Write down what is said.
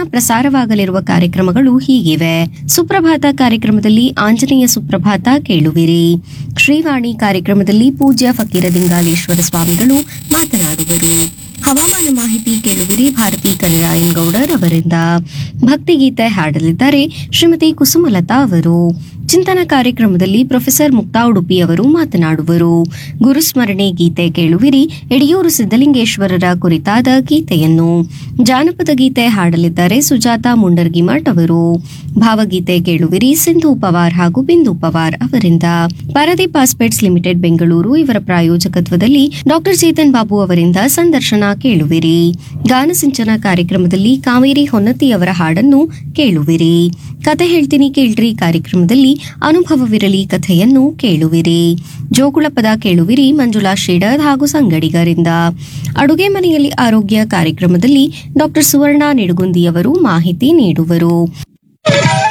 ಪ್ರಸಾರವಾಗಲಿರುವ ಕಾರ್ಯಕ್ರಮಗಳು ಹೀಗಿವೆ ಸುಪ್ರಭಾತ ಕಾರ್ಯಕ್ರಮದಲ್ಲಿ ಆಂಜನೇಯ ಸುಪ್ರಭಾತ ಕೇಳುವಿರಿ ಶ್ರೀವಾಣಿ ಕಾರ್ಯಕ್ರಮದಲ್ಲಿ ಪೂಜ್ಯ ಫಕೀರ ದಿಂಗಾಲೇಶ್ವರ ಸ್ವಾಮಿಗಳು ಮಾತನಾಡುವರು ಹವಾಮಾನ ಮಾಹಿತಿ ಕೇಳುವಿರಿ ಭಾರತಿ ಕರಿರಾಯನ್ ಗೌಡರ್ ಅವರಿಂದ ಭಕ್ತಿಗೀತೆ ಹಾಡಲಿದ್ದಾರೆ ಶ್ರೀಮತಿ ಕುಸುಮಲತಾ ಅವರು ಚಿಂತನ ಕಾರ್ಯಕ್ರಮದಲ್ಲಿ ಪ್ರೊಫೆಸರ್ ಮುಕ್ತಾ ಉಡುಪಿ ಅವರು ಮಾತನಾಡುವರು ಗುರುಸ್ಮರಣೆ ಗೀತೆ ಕೇಳುವಿರಿ ಯಡಿಯೂರು ಸಿದ್ದಲಿಂಗೇಶ್ವರರ ಕುರಿತಾದ ಗೀತೆಯನ್ನು ಜಾನಪದ ಗೀತೆ ಹಾಡಲಿದ್ದಾರೆ ಸುಜಾತ ಮುಂಡರ್ಗಿಮಠ್ ಅವರು ಭಾವಗೀತೆ ಕೇಳುವಿರಿ ಸಿಂಧು ಪವಾರ್ ಹಾಗೂ ಬಿಂದು ಪವಾರ್ ಅವರಿಂದ ಪಾರದೀಪ್ ಪಾಸ್ಪೇಟ್ಸ್ ಲಿಮಿಟೆಡ್ ಬೆಂಗಳೂರು ಇವರ ಪ್ರಾಯೋಜಕತ್ವದಲ್ಲಿ ಡಾಕ್ಟರ್ ಚೇತನ್ ಬಾಬು ಅವರಿಂದ ಸಂದರ್ಶನ ಕೇಳುವಿರಿ ಗಾನಸಿಂಚನ ಕಾರ್ಯಕ್ರಮದಲ್ಲಿ ಕಾವೇರಿ ಹೊನ್ನತಿ ಅವರ ಹಾಡನ್ನು ಕೇಳುವಿರಿ ಕತೆ ಹೇಳ್ತೀನಿ ಕೇಳ್ರಿ ಕಾರ್ಯಕ್ರಮದಲ್ಲಿ ಅನುಭವವಿರಲಿ ಕಥೆಯನ್ನು ಕೇಳುವಿರಿ ಜೋಗುಳ ಪದ ಕೇಳುವಿರಿ ಮಂಜುಳಾ ಶ್ರೀಡರ್ ಹಾಗೂ ಸಂಗಡಿಗರಿಂದ ಅಡುಗೆ ಮನೆಯಲ್ಲಿ ಆರೋಗ್ಯ ಕಾರ್ಯಕ್ರಮದಲ್ಲಿ ಡಾಕ್ಟರ್ ಸುವರ್ಣ ನಿಡುಗುಂದಿಯವರು ಮಾಹಿತಿ ನೀಡುವರು